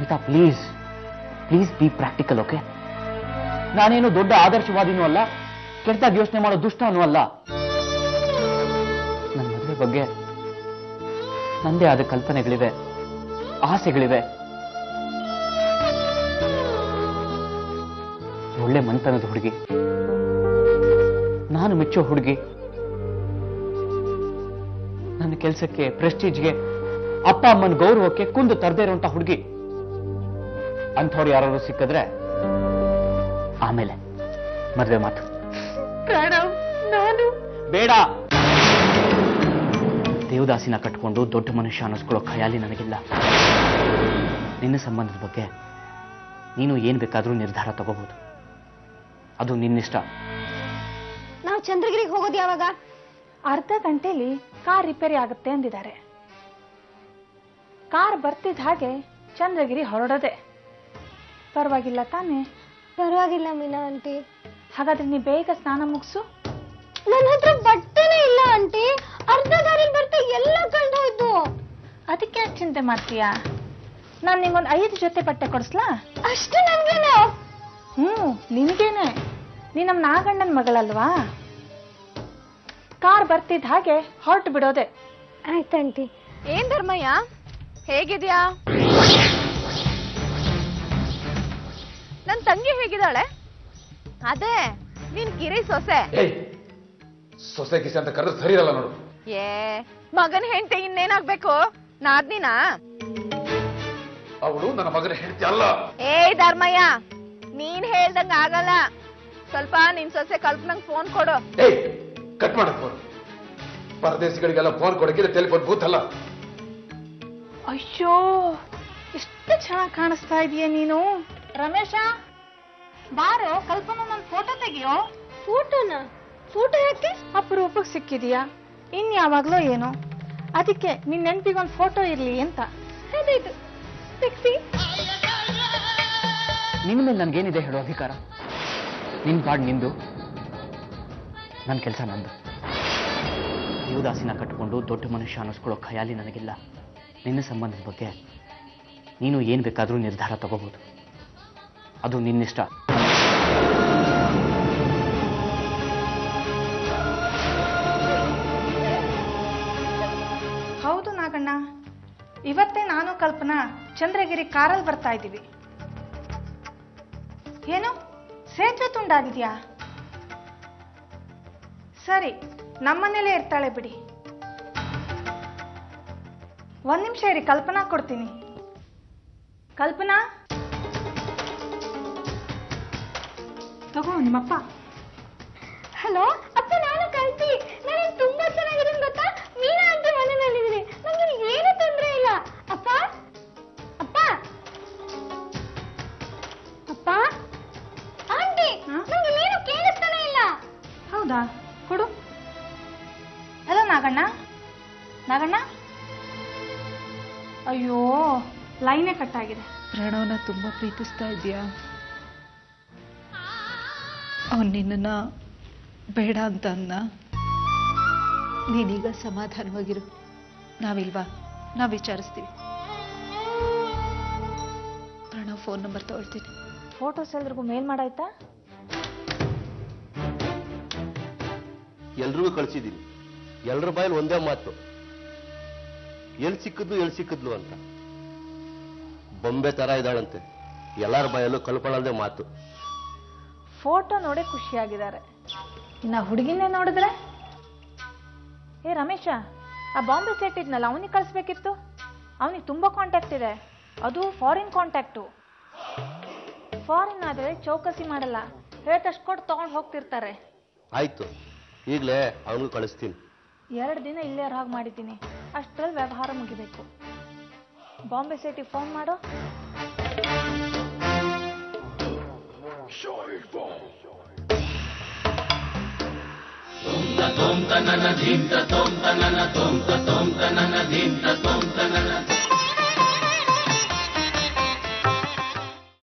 Anita please please be practical okay ನಾನೇನು ದೊಡ್ಡ ಆದರ್ಶವಾದಿನೂ ಅಲ್ಲ ಕೆಟ್ಟದಾಗಿ ಯೋಚನೆ ಮಾಡೋ ದುಷ್ಟನೂ ಅಲ್ಲ ನನ್ನ ಮದುವೆ ಬಗ್ಗೆ ನಂದೇ ಆದ ಕಲ್ಪನೆಗಳಿವೆ ಆಸೆಗಳಿವೆ ಒಳ್ಳೆ ಮನ್ತನದ ಹುಡುಗಿ ನಾನು ಮೆಚ್ಚೋ ಹುಡುಗಿ ನನ್ನ ಕೆಲಸಕ್ಕೆ ಪ್ರೆಸ್ಟೀಜ್ಗೆ ಅಪ್ಪ ಅಮ್ಮನ ಗೌರವಕ್ಕೆ ಕುಂದು ತರದೇ ಇರುವಂತ ಹುಡುಗಿ ಅಂಥವ್ರು ಯಾರು ಸಿಕ್ಕಿದ್ರೆ ಆಮೇಲೆ ಮದುವೆ ಮಾತು ಪ್ರಣವ್ ನಾನು ಬೇಡ ದೇವದಾಸಿನ ಕಟ್ಕೊಂಡು ದೊಡ್ಡ ಮನುಷ್ಯ ಅನ್ನಿಸ್ಕೊಳ್ಳೋ ಖಯಾಲಿ ನನಗಿಲ್ಲ ನಿನ್ನ ಸಂಬಂಧದ ಬಗ್ಗೆ ನೀನು ಏನ್ ಬೇಕಾದ್ರೂ ನಿರ್ಧಾರ ತಗೋಬಹುದು ಅದು ನಿನ್ನಿಷ್ಟ ನಾವು ಚಂದ್ರಗಿರಿಗೆ ಹೋಗೋದು ಯಾವಾಗ ಅರ್ಧ ಗಂಟೆಲಿ ಕಾರ್ ರಿಪೇರಿ ಆಗುತ್ತೆ ಅಂದಿದ್ದಾರೆ ಕಾರ್ ಬರ್ತಿದ್ದ ಹಾಗೆ ಚಂದ್ರಗಿರಿ ಹೊರಡೋದೆ ಪರವಾಗಿಲ್ಲ ತಾನೇ ಪರವಾಗಿಲ್ಲ ಮೀನಾ ಆಂಟಿ ಹಾಗಾದ್ರೆ ನೀ ಬೇಗ ಸ್ನಾನ ಮುಗಿಸು ನನ್ನ ಹತ್ರ ಬಟ್ಟೆನೇ ಇಲ್ಲ ಆಂಟಿ ಅರ್ಧ ದಾರಿಲಿ ಬರ್ತಾ ಎಲ್ಲ ಕಂಡು ಹೋಯ್ತು ಅದಕ್ಕೆ ಯಾಕ್ ಚಿಂತೆ ಮಾಡ್ತೀಯಾ ನಾನು ನಿಂಗೊಂದು ಐದು ಜೊತೆ ಬಟ್ಟೆ ಕೊಡಿಸ್ಲಾ ಅಷ್ಟು ನನ್ಗೇನೆ ಹ್ಞೂ ನಿನಗೇನೆ ನೀ ನಮ್ಮ ನಾಗಣ್ಣನ ಮಗಳಲ್ವಾ ಕಾರ್ ಬರ್ತಿದ್ದ ಹಾಗೆ ಹೊರಟು ಬಿಡೋದೆ ಆಯ್ತಂಟಿ ಏನ್ ಧರ್ಮಯ್ಯ ಹೇಗಿದ್ಯಾ ನನ್ ತಂಗಿ ಹೇಗಿದ್ದಾಳೆ ಅದೇ ನಿನ್ ಕಿರಿ ಸೊಸೆ ಏಯ್ ಸೊಸೆ ಗಿಸೆ ಅಂತ ಕರೆದು ಸರಿ ಇರಲ್ಲ ನೋಡು ಏ ಮಗನ್ ಹೆಂಡತಿ ಇನ್ನೇನಾಗ್ಬೇಕು ನಾದ್ನಿನಾ ಅವಳು ನನ್ನ ಮಗನ ಹೆಂಡತಿ ಅಲ್ಲ ಏಯ್ ಧರ್ಮಯ್ಯ ನೀನ್ ಹೇಳ್ದಂಗ ಆಗಲ್ಲ ಸ್ವಲ್ಪ ನಿನ್ ಸೊಸೆ ಕಲ್ಪನಂಗ್ ಫೋನ್ ಕೊಡು ಏಯ್ ಕಟ್ ಮಾಡ ಫೋನ್ ಪರದೇಶಿಗಳಿಗೆಲ್ಲ ಫೋನ್ ಕೊಡಕ್ಕಿಲ್ಲ ಟೆಲಿಫೋನ್ ಬೂತ್ ಅಲ್ಲ ಅಯ್ಯೋ ಎಷ್ಟು ಚೆನ್ನಾಗಿ ಕಾಣಿಸ್ತಾ ಇದೀಯ ನೀನು ರಮೇಶ ಬಾರೋ ಕಲ್ಪನಾ ನನ್ನ ಫೋಟೋ ತೆಗಿಯೋ ಫೋಟೋನ ಫೋಟೋ ಯಾಕೆ ಅಪರೂಪಕ್ಕೆ ಸಿಕ್ಕಿದೀಯಾ ಇನ್ ಯಾವಾಗ್ಲೋ ಏನೋ ಅದಕ್ಕೆ ನಿನ್ ನೆನ್ಪಿಗೊಂದು ಫೋಟೋ ಇರ್ಲಿ ಅಂತ ಅದಾಯ್ತು ಸಿಕ್ಸಿ ನಿನ್ನ ಮೇಲೆ ನನ್ಗೇನಿದೆ ಹೇಳೋ ಅಧಿಕಾರ ನಿನ್ ಪಾಡ್ ನಿಂದು ನನ್ನ ಕೆಲಸ ನಂದು ದೇವದಾಸಿನ ಕಟ್ಕೊಂಡು ದೊಡ್ಡ ಮನುಷ್ಯ ಅನ್ನಿಸ್ಕೊಳ್ಳೋ ಖಯಾಲಿ ನನಗಿಲ್ಲ ನಿನ್ನ ಸಂಬಂಧದ ಬಗ್ಗೆ ನೀನು ಏನ್ ಬೇಕಾದ್ರೂ ನಿರ್ಧಾರ ತಗೋಬಹುದು ಅದು ನಿನ್ನಿಷ್ಟ ಹೌದು ನಾಗಣ್ಣ ಇವತ್ತೇ ನಾನು ಕಲ್ಪನಾ ಚಂದ್ರಗಿರಿ ಕಾರಲ್ಲಿ ಬರ್ತಾ ಇದ್ದೀವಿ ಏನು ಸೇತುವೆ ತುಂಡಾಗಿದ್ಯಾ ಸರಿ ನಮ್ಮನೇಲೇ ಇರ್ತಾಳೆ ಬಿಡಿ ಒಂದ್ ನಿಮಿಷ ಇರಿ ಕಲ್ಪನಾ ಕೊಡ್ತೀನಿ ಕಲ್ಪನಾ ತಗೋ ನಿಮ್ಮಪ್ಪ ಹಲೋ ಅಪ್ಪ ನಾನು ಕಲ್ಪಿ ನಾನು ತುಂಬಾ ಚೆನ್ನಾಗಿದ್ದೀನಿ ಗೊತ್ತಾ ಮೀನಾ ಆಂಟಿ ಮನೆಯಲ್ಲಿದ್ದೀನಿ ನಂಗೆ ಏನು ತೊಂದರೆ ಇಲ್ಲ ಅಪ್ಪ ಅಪ್ಪ ಅಪ್ಪ ಆಂಟಿ ಹಾ? ನಂಗೆ ಏನು ಕೇಳಿಸ್ತಾನೆ ಇಲ್ಲ ಹೌದಾ ಕೊಡು ಹಲೋ ನಾಗಣ್ಣ ನಾಗಣ್ಣ ಅಯ್ಯೋ ಲೈನೇ ಕಟ್ ಆಗಿದೆ ಪ್ರಣವ್ನ ತುಂಬ ಪ್ರೀತಿಸ್ತಾ ಇದೆಯಾ ಅವನು ನಿನ್ನನ್ನು ಬೇಡ ಅಂತ ಅನ್ನ ನೀನೀಗ ಸಮಾಧಾನವಾಗಿರು ನಾವಿಲ್ವಾ ನಾವು ವಿಚಾರಿಸ್ತೀವಿ ಪ್ರಣವ್ ಫೋನ್ ನಂಬರ್ ತಗೊಳ್ತೀನಿ ಫೋಟೋಸ್ ಎಲ್ರಿಗೂ ಮೇಲ್ ಮಾಡಾಯ್ತಾ ಎಲ್ರಿಗೂ ಕಳಿಸಿದ್ದೀನಿ ಎಲ್ರ ಬಾಯಲ್ಲಿ ಒಂದೇ ಮಾತು ಎಲ್ಲಿ ಸಿಕ್ಕಿದ್ಲು ಎಲ್ಲಿ ಸಿಕ್ಕಿದ್ಲು ಅಂತ ಬೊಂಬೆ ತರ ಇದ್ದಾಳಂತೆ ಎಲ್ಲರ ಬಾಯಲ್ಲೂ ಕಲ್ಪಳಲ್ದೆ ಮಾತು ಫೋಟೋ ನೋಡೇ ಖುಷಿಯಾಗಿದ್ದಾರೆ ಇನ್ನ ಹುಡುಗಿನೇ ನೋಡಿದ್ರೆ ಏ ರಮೇಶ ಆ ಬಾಂಬೆ ಸೆಟ್ ಇದ್ನಲ್ಲ ಅವನಿಗೆ ಕಳಿಸ್ಬೇಕಿತ್ತು ಅವನಿಗೆ ತುಂಬಾ ಕಾಂಟ್ಯಾಕ್ಟ್ ಇದೆ ಅದು ಫಾರಿನ್ ಕಾಂಟ್ಯಾಕ್ಟು ಫಾರಿನ್ ಆದರೆ ಚೌಕಸಿ ಮಾಡಲ್ಲ ಹೇಳ್ತಷ್ಟು ಕೊಟ್ಟು ತಗೊಂಡು ಹೋಗ್ತಿರ್ತಾರೆ ಆಯ್ತು ಈಗಲೇ ಅವನಿಗೂ ಕಳಿಸ್ತೀನಿ ಎರಡು ದಿನ ಇಲ್ಲೇ ಇರೋ ಹಾಗೆ ಮಾಡಿದ್ದೀನಿ ಅಷ್ಟರಲ್ಲಿ ವ್ಯವಹಾರ ಮುಗಿಬೇಕು ಬಾಂಬೆ ಸೆಟಿಗೆ ಫೋನ್ ಮಾಡೋ ತೋಂತ ನನ್ನ ಧೀಂತ ತೋಂತ ನನ್ನ ತೋಂತ ತೋಂತ ನನ್ನ ಧೀಂತ ತೋಂತ ನನ್ನ